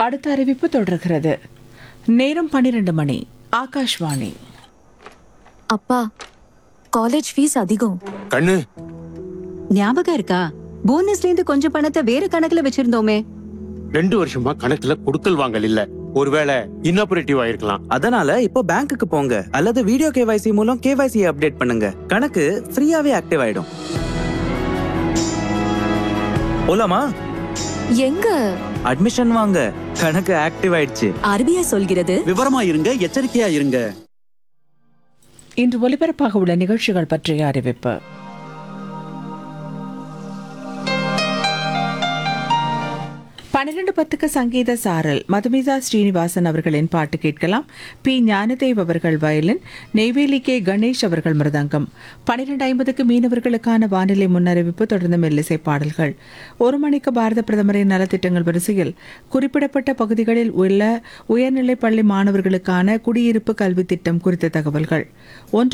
அடுத்த அறிவிப்பு தொடர்கிறது நேரம் பன்னிரண்டு மணி ஆகாஷ்வாணி அப்பா காலேஜ் ஃபீஸ் அதிகம் கண்ணு ஞாபகம் இருக்கா போனஸ்ல இருந்து கொஞ்சம் பணத்தை வேற கணக்குல வச்சிருந்தோமே ரெண்டு வருஷமா கணக்குல கொடுக்கல் வாங்கல் இல்ல ஒருவேளை இன்னாபரேட்டிவ் ஆயிருக்கலாம் அதனால இப்போ பேங்க்குக்கு போங்க அல்லது வீடியோ கேவைசி மூலம் கேவைசி அப்டேட் பண்ணுங்க கணக்கு ஃப்ரீயாவே ஆக்டிவ் ஆயிடும் போலாமா எங்க அட்மிஷன் வாங்க கணக்கு ஆக்டிவ் ஆயிடுச்சு ஆர்பிஐ சொல்கிறது விவரமா இருங்க எச்சரிக்கையா இருங்க இன்று ஒலிபரப்பாக உள்ள நிகழ்ச்சிகள் பற்றிய அறிவிப்பு பன்னிரண்டு பத்துக்கு சங்கீத சாரல் மதுமிதா ஸ்ரீனிவாசன் அவர்களின் பாட்டு கேட்கலாம் பி ஞானதேவ் அவர்கள் வயலின் நெய்வேலி கே கணேஷ் அவர்கள் மிருதங்கம் பன்னிரண்டு ஐம்பதுக்கு மீனவர்களுக்கான வானிலை முன்னறிவிப்பு தொடர்ந்து மெல்லிசை பாடல்கள் ஒரு மணிக்கு பாரத பிரதமரின் நலத்திட்டங்கள் வரிசையில் குறிப்பிடப்பட்ட பகுதிகளில் உள்ள உயர்நிலைப் பள்ளி மாணவர்களுக்கான குடியிருப்பு கல்வி திட்டம் குறித்த தகவல்கள் ஒன்று